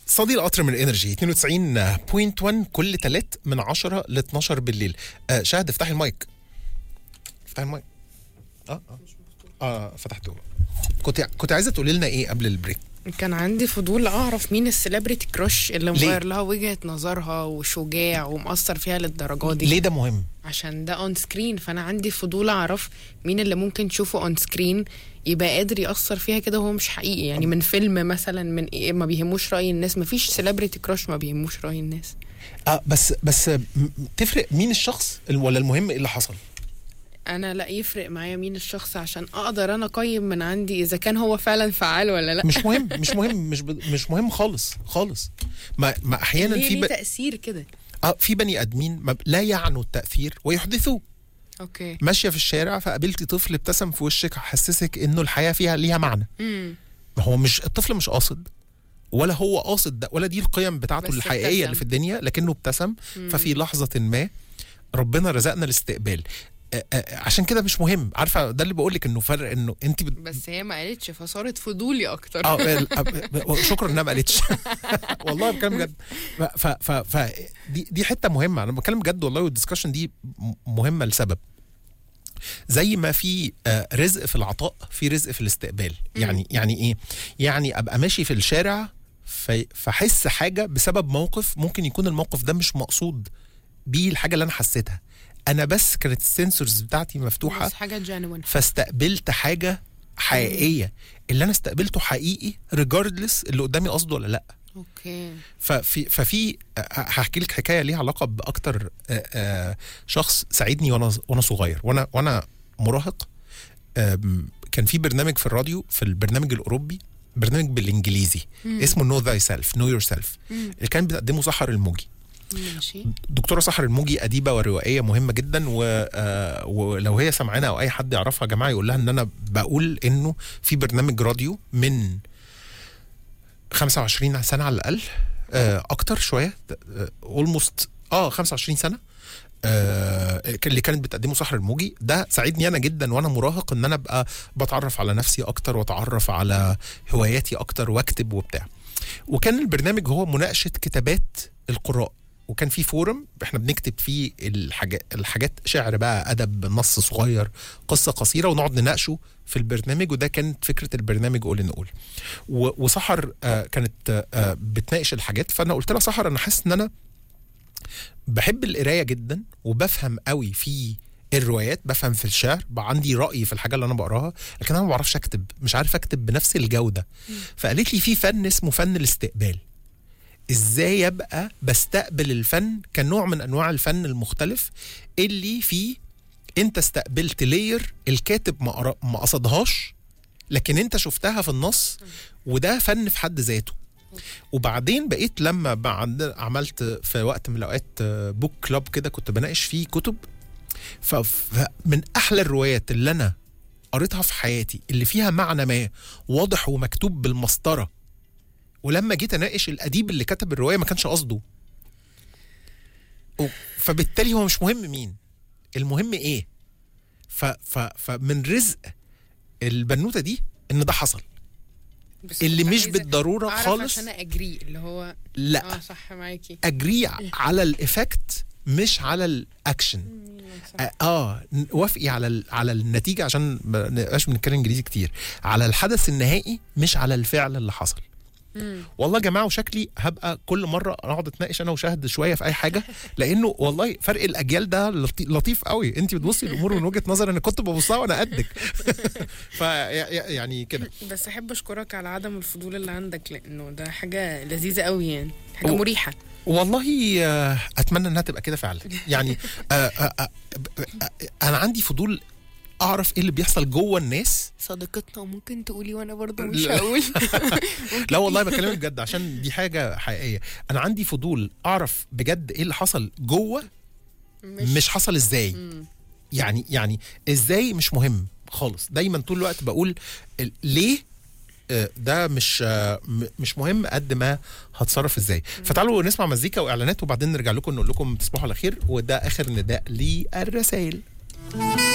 صدي القطر من انرجي 92.1 كل تلات من 10 ل 12 بالليل آه شاهد افتحي المايك افتحي المايك اه اه اه فتحته كنت كنت عايزه تقولي لنا ايه قبل البريك كان عندي فضول اعرف مين السليبرتي كراش اللي ليه؟ مغير لها وجهة نظرها وشجاع ومأثر فيها للدرجة دي ليه ده مهم عشان ده اون سكرين فانا عندي فضول اعرف مين اللي ممكن تشوفه اون سكرين يبقى قادر يأثر فيها كده وهو مش حقيقي يعني من فيلم مثلا من إيه ما بيهموش رأي الناس ما فيش سليبرتي كراش ما بيهموش رأي الناس اه بس بس م- تفرق مين الشخص ولا المهم ايه اللي حصل انا لا يفرق معايا مين الشخص عشان اقدر انا اقيم من عندي اذا كان هو فعلا فعال ولا لا مش مهم مش مهم مش ب... مش مهم خالص خالص ما ما احيانا ليه في ليه ب... تأثير كده اه في بني ادمين ما... لا يعنوا التاثير ويحدثوه اوكي ماشيه في الشارع فقابلتي طفل ابتسم في وشك حسسك انه الحياه فيها ليها معنى امم ما هو مش الطفل مش قاصد ولا هو قاصد ده ولا دي القيم بتاعته بس الحقيقيه ابتسم. اللي في الدنيا لكنه ابتسم ففي لحظه ما ربنا رزقنا الاستقبال آه، آه، عشان كده مش مهم عارفه ده اللي بقول لك انه فرق انه انت بت... بس هي ما قالتش فصارت فضولي اكتر اه ال- آه، شكرا انها ما قالتش والله بتكلم بجد ف ف ف دي دي حته مهمه انا بتكلم بجد والله والدسكشن دي م- مهمه لسبب زي ما في آه، رزق في العطاء في رزق في الاستقبال يعني يعني ايه يعني ابقى ماشي في الشارع في- فاحس حاجه بسبب موقف ممكن يكون الموقف ده مش مقصود بيه الحاجه اللي انا حسيتها انا بس كانت السنسورز بتاعتي مفتوحه بس حاجه جانوين فاستقبلت حاجه حقيقيه اللي انا استقبلته حقيقي ريجاردلس اللي قدامي قصده ولا لا اوكي ففي ففي هحكي لك حكايه ليها علاقه باكتر آه، آه، شخص ساعدني وانا وانا صغير وانا وانا مراهق آم، كان في برنامج في الراديو في البرنامج الاوروبي برنامج بالانجليزي اسمه نو ذاي سيلف نو يور سيلف اللي كان بتقدمه سحر الموجي ماشي دكتوره سحر الموجي اديبه وروائيه مهمه جدا و... آه، ولو هي سمعانا او اي حد يعرفها يا جماعه يقول لها ان انا بقول انه في برنامج راديو من 25 سنه على الاقل آه، اكتر شويه اولموست اه 25 سنه آه اللي كانت بتقدمه سحر الموجي ده ساعدني انا جدا وانا مراهق ان انا ابقى بتعرف على نفسي اكتر واتعرف على هواياتي اكتر واكتب وبتاع وكان البرنامج هو مناقشه كتابات القراء وكان في فورم احنا بنكتب فيه الحاجات الحاجات شعر بقى ادب نص صغير قصه قصيره ونقعد نناقشه في البرنامج وده كانت فكره البرنامج قول نقول و- وسحر آه كانت آه بتناقش الحاجات فانا قلت لها سحر انا حاسس ان انا بحب القرايه جدا وبفهم قوي في الروايات بفهم في الشعر بقى عندي راي في الحاجه اللي انا بقراها لكن انا ما بعرفش اكتب مش عارف اكتب بنفس الجوده فقالت لي في فن اسمه فن الاستقبال ازاي ابقى بستقبل الفن كنوع من انواع الفن المختلف اللي فيه انت استقبلت لير الكاتب ما قرا- ما قصدهاش لكن انت شفتها في النص وده فن في حد ذاته وبعدين بقيت لما بعد عملت في وقت من الاوقات بوك كلاب كده كنت بناقش فيه كتب ف- فمن احلى الروايات اللي انا قريتها في حياتي اللي فيها معنى ما واضح ومكتوب بالمسطره ولما جيت اناقش الاديب اللي كتب الروايه ما كانش قصده و- فبالتالي هو مش مهم مين المهم ايه ف ف فمن رزق البنوته دي ان ده حصل بس اللي كنت مش عايزة بالضروره أعرف خالص عشان اجري اللي هو لا اه صح معاكي اجري على الايفكت مش على الاكشن اه آه، ن- وافقي على ال- على النتيجه عشان ما نبقاش بنتكلم انجليزي كتير على الحدث النهائي مش على الفعل اللي حصل والله يا جماعه وشكلي هبقى كل مره اقعد اتناقش انا وشاهد شويه في اي حاجه لانه والله فرق الاجيال ده لطي- لطيف قوي انت بتبصي الامور من وجهه نظر انا كنت ببصها وانا قدك ف يعني كده بس احب اشكرك على عدم الفضول اللي عندك لانه ده حاجه لذيذه قوي يعني حاجه و- مريحه والله آه، اتمنى انها تبقى كده فعلا يعني آه، آه، آه، ب- آه، انا عندي فضول اعرف ايه اللي بيحصل جوه الناس صديقتنا ممكن تقولي وانا برضه مش لا. هقول لا والله بكلمك بجد عشان دي حاجه حقيقيه انا عندي فضول اعرف بجد ايه اللي حصل جوه مش, مش حصل ازاي يعني يعني ازاي مش مهم خالص دايما طول الوقت بقول ال- ليه آه، ده مش آه، م- مش مهم قد ما هتصرف ازاي فتعالوا نسمع مزيكا واعلانات وبعدين نرجع لكم نقول لكم تصبحوا على خير وده اخر نداء للرسائل